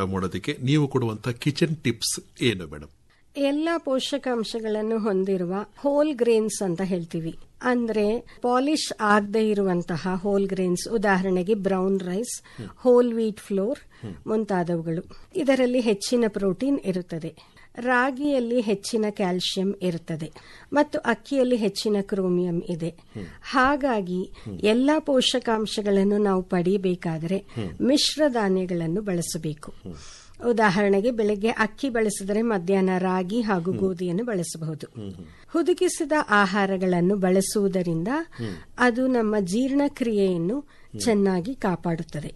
ಎಲ್ಲ ಪೋಷಕಾಂಶಗಳನ್ನು ಹೊಂದಿರುವ ಹೋಲ್ ಗ್ರೇನ್ಸ್ ಅಂತ ಹೇಳ್ತೀವಿ ಅಂದ್ರೆ ಪಾಲಿಶ್ ಆಗದೆ ಇರುವಂತಹ ಹೋಲ್ ಗ್ರೇನ್ಸ್ ಉದಾಹರಣೆಗೆ brown rice whole wheat flour ಮುಂತಾದವುಗಳು ಇದರಲ್ಲಿ ಹೆಚ್ಚಿನ ಪ್ರೋಟೀನ್ ಇರುತ್ತದೆ ರಾಗಿಯಲ್ಲಿ ಹೆಚ್ಚಿನ ಕ್ಯಾಲ್ಸಿಯಂ ಇರುತ್ತದೆ ಮತ್ತು ಅಕ್ಕಿಯಲ್ಲಿ ಹೆಚ್ಚಿನ ಕ್ರೋಮಿಯಂ ಇದೆ ಹಾಗಾಗಿ ಎಲ್ಲ ಪೋಷಕಾಂಶಗಳನ್ನು ನಾವು ಪಡೆಯಬೇಕಾದರೆ ಮಿಶ್ರ ಧಾನ್ಯಗಳನ್ನು ಬಳಸಬೇಕು ಉದಾಹರಣೆಗೆ ಬೆಳಗ್ಗೆ ಅಕ್ಕಿ ಬಳಸಿದರೆ ಮಧ್ಯಾಹ್ನ ರಾಗಿ ಹಾಗೂ ಗೋಧಿಯನ್ನು ಬಳಸಬಹುದು ಹುದುಗಿಸಿದ ಆಹಾರಗಳನ್ನು ಬಳಸುವುದರಿಂದ ಅದು ನಮ್ಮ ಜೀರ್ಣಕ್ರಿಯೆಯನ್ನು ಚೆನ್ನಾಗಿ ಕಾಪಾಡುತ್ತದೆ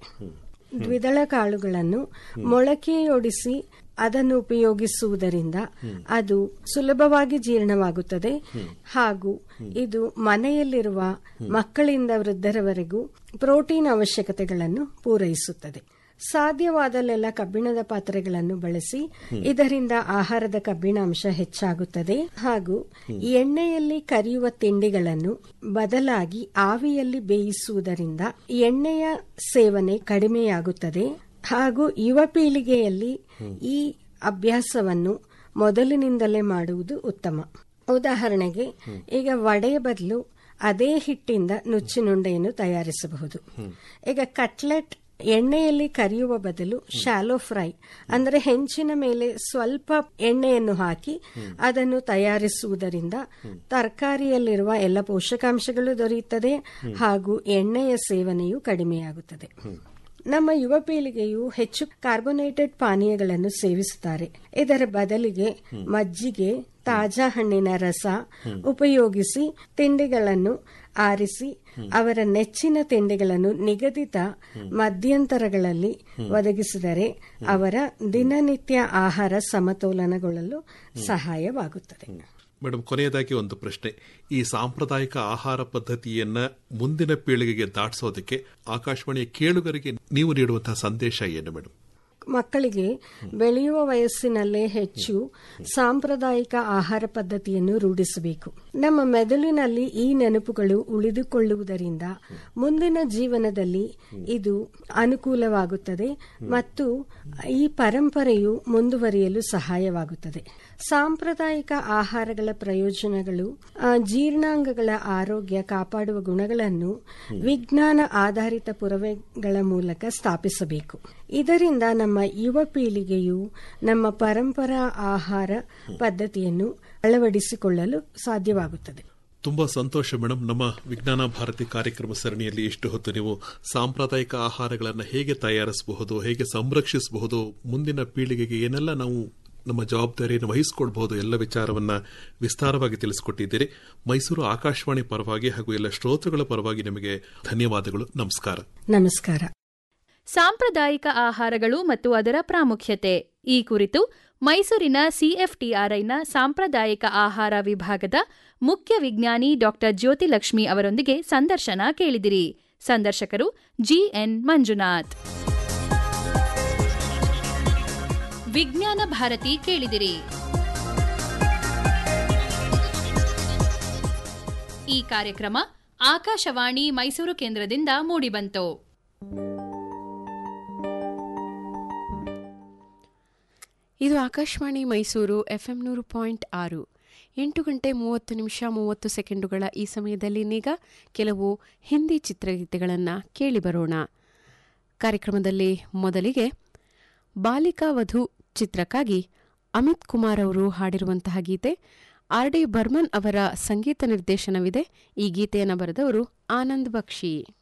ದ್ವಿದಳ ಕಾಳುಗಳನ್ನು ಮೊಳಕೆಯೊಡಿಸಿ ಅದನ್ನು ಉಪಯೋಗಿಸುವುದರಿಂದ ಅದು ಸುಲಭವಾಗಿ ಜೀರ್ಣವಾಗುತ್ತದೆ ಹಾಗೂ ಇದು ಮನೆಯಲ್ಲಿರುವ ಮಕ್ಕಳಿಂದ ವೃದ್ಧರವರೆಗೂ ಪ್ರೋಟೀನ್ ಅವಶ್ಯಕತೆಗಳನ್ನು ಪೂರೈಸುತ್ತದೆ ಸಾಧ್ಯವಾದಲ್ಲೆಲ್ಲ ಕಬ್ಬಿಣದ ಪಾತ್ರೆಗಳನ್ನು ಬಳಸಿ ಇದರಿಂದ ಆಹಾರದ ಕಬ್ಬಿಣಾಂಶ ಹೆಚ್ಚಾಗುತ್ತದೆ ಹಾಗೂ ಎಣ್ಣೆಯಲ್ಲಿ ಕರಿಯುವ ತಿಂಡಿಗಳನ್ನು ಬದಲಾಗಿ ಆವಿಯಲ್ಲಿ ಬೇಯಿಸುವುದರಿಂದ ಎಣ್ಣೆಯ ಸೇವನೆ ಕಡಿಮೆಯಾಗುತ್ತದೆ ಹಾಗೂ ಯುವ ಪೀಳಿಗೆಯಲ್ಲಿ ಈ ಅಭ್ಯಾಸವನ್ನು ಮೊದಲಿನಿಂದಲೇ ಮಾಡುವುದು ಉತ್ತಮ ಉದಾಹರಣೆಗೆ ಈಗ ವಡೆಯ ಬದಲು ಅದೇ ಹಿಟ್ಟಿಂದ ನುಚ್ಚಿನುಂಡೆಯನ್ನು ತಯಾರಿಸಬಹುದು ಈಗ ಕಟ್ಲೆಟ್ ಎಣ್ಣೆಯಲ್ಲಿ ಕರಿಯುವ ಬದಲು ಶಾಲೋ ಫ್ರೈ ಅಂದರೆ ಹೆಂಚಿನ ಮೇಲೆ ಸ್ವಲ್ಪ ಎಣ್ಣೆಯನ್ನು ಹಾಕಿ ಅದನ್ನು ತಯಾರಿಸುವುದರಿಂದ ತರಕಾರಿಯಲ್ಲಿರುವ ಎಲ್ಲ ಪೋಷಕಾಂಶಗಳು ದೊರೆಯುತ್ತದೆ ಹಾಗೂ ಎಣ್ಣೆಯ ಸೇವನೆಯು ಕಡಿಮೆಯಾಗುತ್ತದೆ ನಮ್ಮ ಯುವ ಪೀಳಿಗೆಯು ಹೆಚ್ಚು ಕಾರ್ಬೋನೇಟೆಡ್ ಪಾನೀಯಗಳನ್ನು ಸೇವಿಸುತ್ತಾರೆ ಇದರ ಬದಲಿಗೆ ಮಜ್ಜಿಗೆ ತಾಜಾ ಹಣ್ಣಿನ ರಸ ಉಪಯೋಗಿಸಿ ತಿಂಡಿಗಳನ್ನು ಆರಿಸಿ ಅವರ ನೆಚ್ಚಿನ ತಿಂಡಿಗಳನ್ನು ನಿಗದಿತ ಮಧ್ಯಂತರಗಳಲ್ಲಿ ಒದಗಿಸಿದರೆ ಅವರ ದಿನನಿತ್ಯ ಆಹಾರ ಸಮತೋಲನಗೊಳ್ಳಲು ಸಹಾಯವಾಗುತ್ತದೆ ಮೇಡಮ್ ಕೊನೆಯದಾಗಿ ಒಂದು ಪ್ರಶ್ನೆ ಈ ಸಾಂಪ್ರದಾಯಿಕ ಆಹಾರ ಪದ್ಧತಿಯನ್ನ ಮುಂದಿನ ಪೀಳಿಗೆಗೆ ದಾಟಿಸೋದಕ್ಕೆ ಆಕಾಶವಾಣಿಯ ಕೇಳುಗರಿಗೆ ನೀವು ನೀಡುವಂತಹ ಸಂದೇಶ ಏನು ಮೇಡಮ್ ಮಕ್ಕಳಿಗೆ ಬೆಳೆಯುವ ವಯಸ್ಸಿನಲ್ಲೇ ಹೆಚ್ಚು ಸಾಂಪ್ರದಾಯಿಕ ಆಹಾರ ಪದ್ಧತಿಯನ್ನು ರೂಢಿಸಬೇಕು ನಮ್ಮ ಮೆದುಳಿನಲ್ಲಿ ಈ ನೆನಪುಗಳು ಉಳಿದುಕೊಳ್ಳುವುದರಿಂದ ಮುಂದಿನ ಜೀವನದಲ್ಲಿ ಇದು ಅನುಕೂಲವಾಗುತ್ತದೆ ಮತ್ತು ಈ ಪರಂಪರೆಯು ಮುಂದುವರಿಯಲು ಸಹಾಯವಾಗುತ್ತದೆ ಸಾಂಪ್ರದಾಯಿಕ ಆಹಾರಗಳ ಪ್ರಯೋಜನಗಳು ಜೀರ್ಣಾಂಗಗಳ ಆರೋಗ್ಯ ಕಾಪಾಡುವ ಗುಣಗಳನ್ನು ವಿಜ್ಞಾನ ಆಧಾರಿತ ಪುರಾವೆಗಳ ಮೂಲಕ ಸ್ಥಾಪಿಸಬೇಕು ಇದರಿಂದ ನಮ್ಮ ಯುವ ಪೀಳಿಗೆಯು ನಮ್ಮ ಪರಂಪರಾ ಆಹಾರ ಪದ್ಧತಿಯನ್ನು ಅಳವಡಿಸಿಕೊಳ್ಳಲು ಸಾಧ್ಯವಾಗುತ್ತದೆ ತುಂಬಾ ಸಂತೋಷ ಮೇಡಮ್ ನಮ್ಮ ವಿಜ್ಞಾನ ಭಾರತಿ ಕಾರ್ಯಕ್ರಮ ಸರಣಿಯಲ್ಲಿ ಇಷ್ಟು ಹೊತ್ತು ನೀವು ಸಾಂಪ್ರದಾಯಿಕ ಆಹಾರಗಳನ್ನು ಹೇಗೆ ತಯಾರಿಸಬಹುದು ಹೇಗೆ ಸಂರಕ್ಷಿಸಬಹುದು ಮುಂದಿನ ಪೀಳಿಗೆಗೆ ಏನೆಲ್ಲ ನಾವು ನಮ್ಮ ಜವಾಬ್ದಾರಿಯನ್ನು ವಹಿಸಿಕೊಳ್ಬಹುದು ಎಲ್ಲ ವಿಚಾರವನ್ನ ವಿಸ್ತಾರವಾಗಿ ತಿಳಿಸಿಕೊಟ್ಟಿದ್ದೀರಿ ಮೈಸೂರು ಆಕಾಶವಾಣಿ ಪರವಾಗಿ ಹಾಗೂ ಎಲ್ಲ ಶ್ರೋತೃಗಳ ಪರವಾಗಿ ನಿಮಗೆ ಧನ್ಯವಾದಗಳು ನಮಸ್ಕಾರ ನಮಸ್ಕಾರ ಸಾಂಪ್ರದಾಯಿಕ ಆಹಾರಗಳು ಮತ್ತು ಅದರ ಪ್ರಾಮುಖ್ಯತೆ ಈ ಕುರಿತು ಮೈಸೂರಿನ ಸಿಎಫ್ಟಿಆರ್ಐನ ಸಾಂಪ್ರದಾಯಿಕ ಆಹಾರ ವಿಭಾಗದ ಮುಖ್ಯ ವಿಜ್ಞಾನಿ ಡಾಕ್ಟರ್ ಜ್ಯೋತಿಲಕ್ಷ್ಮಿ ಅವರೊಂದಿಗೆ ಸಂದರ್ಶನ ಕೇಳಿದಿರಿ ಸಂದರ್ಶಕರು ಜಿಎನ್ ಮಂಜುನಾಥ್ ವಿಜ್ಞಾನ ಭಾರತಿ ಕೇಳಿದಿರಿ ಈ ಕಾರ್ಯಕ್ರಮ ಆಕಾಶವಾಣಿ ಮೈಸೂರು ಕೇಂದ್ರದಿಂದ ಮೂಡಿಬಂತು ಇದು ಆಕಾಶವಾಣಿ ಮೈಸೂರು ಎಫ್ಎಂ ನೂರು ಪಾಯಿಂಟ್ ಆರು ಎಂಟು ಗಂಟೆ ಮೂವತ್ತು ನಿಮಿಷ ಮೂವತ್ತು ಸೆಕೆಂಡುಗಳ ಈ ಸಮಯದಲ್ಲಿ ಈಗ ಕೆಲವು ಹಿಂದಿ ಚಿತ್ರಗೀತೆಗಳನ್ನು ಕೇಳಿ ಬರೋಣ ಕಾರ್ಯಕ್ರಮದಲ್ಲಿ ಮೊದಲಿಗೆ ಬಾಲಿಕಾ ವಧು ಚಿತ್ರಕ್ಕಾಗಿ ಅಮಿತ್ ಕುಮಾರ್ ಅವರು ಹಾಡಿರುವಂತಹ ಗೀತೆ ಆರ್ ಡಿ ಬರ್ಮನ್ ಅವರ ಸಂಗೀತ ನಿರ್ದೇಶನವಿದೆ ಈ ಗೀತೆಯನ್ನು ಬರೆದವರು ಆನಂದ್ ಬಕ್ಷಿ